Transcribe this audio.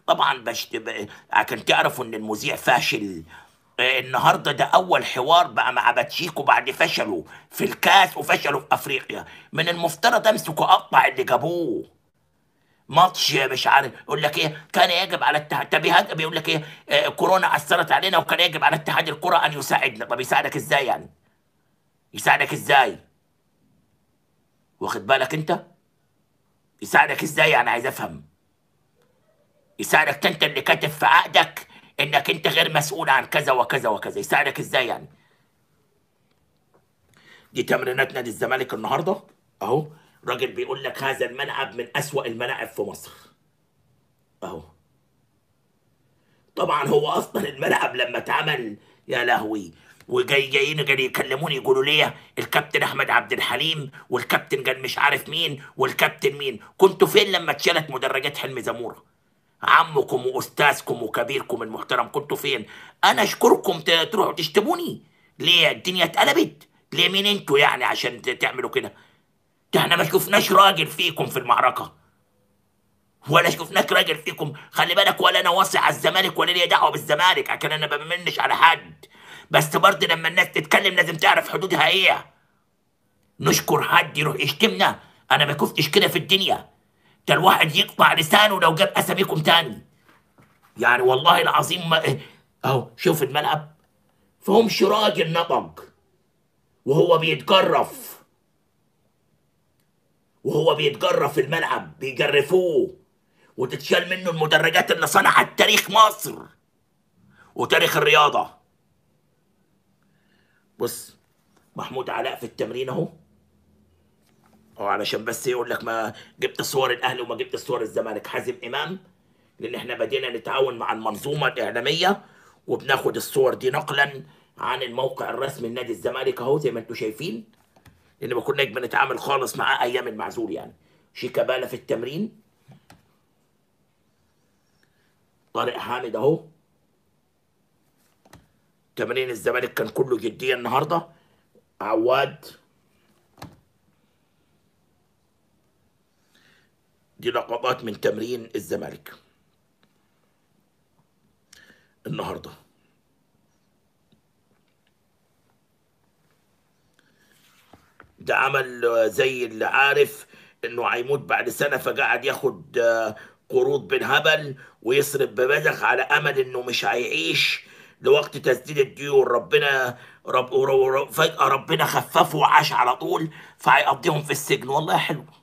طبعا بشت عشان تعرفوا ان المذيع فاشل آه، النهارده ده اول حوار بقى مع باتشيكو بعد فشلوا في الكاس وفشلوا في افريقيا من المفترض امسك واقطع اللي جابوه ماتش مش عارف يقول لك ايه كان يجب على الاتحاد طب يهاج- بيقول لك ايه آه، كورونا اثرت علينا وكان يجب على اتحاد الكره ان يساعدنا طب يساعدك ازاي يعني يساعدك ازاي واخد بالك انت يساعدك ازاي يعني عايز افهم يساعدك انت اللي كاتب في عقدك انك انت غير مسؤول عن كذا وكذا وكذا يساعدك ازاي يعني دي تمرينات نادي الزمالك النهارده اهو راجل بيقول لك هذا الملعب من اسوأ الملاعب في مصر اهو طبعا هو اصلا الملعب لما اتعمل يا لهوي وجاي جايين جاي يكلموني يقولوا لي الكابتن احمد عبد الحليم والكابتن قال مش عارف مين والكابتن مين كنتوا فين لما اتشالت مدرجات حلمي زموره عمكم واستاذكم وكبيركم المحترم كنتوا فين انا اشكركم ت- تروحوا تشتموني ليه الدنيا اتقلبت ليه مين انتوا يعني عشان ت- تعملوا كده ده احنا ما شفناش راجل فيكم في المعركه ولا شفناك راجل فيكم خلي بالك ولا انا واصي على الزمالك ولا ليا دعوه بالزمالك عشان انا ما بمنش على حد بس برضه لما الناس تتكلم لازم تعرف حدودها ايه نشكر حد يروح يشتمنا انا ما كفتش كده في الدنيا ده الواحد يقطع لسانه لو جاب اساميكم تاني يعني والله العظيم ما اهو شوف الملعب فهمش راجل نطق وهو بيتجرف وهو بيتجرف في الملعب بيجرفوه وتتشال منه المدرجات اللي صنعت تاريخ مصر وتاريخ الرياضة بص محمود علاء في التمرين اهو اه علشان بس يقول لك ما جبت صور الاهلي وما جبت صور الزمالك حازم امام لان احنا بدينا نتعاون مع المنظومه الاعلاميه وبناخد الصور دي نقلا عن الموقع الرسمي لنادي الزمالك اهو زي ما انتم شايفين لان ما كناش بنتعامل خالص معاه ايام المعزول يعني شيكابالا في التمرين طارق حامد اهو تمرين الزمالك كان كله جديه النهارده عواد دي لقطات من تمرين الزمالك النهارده ده عمل آه، زي اللي عارف انه هيموت بعد سنه فقعد ياخد آه، قروض بالهبل ويصرف ببذخ على امل انه مش هيعيش لوقت تسديد الديون ربنا رب ور- ور- فجأة ربنا خففه وعاش على طول فهيقضيهم في السجن والله حلو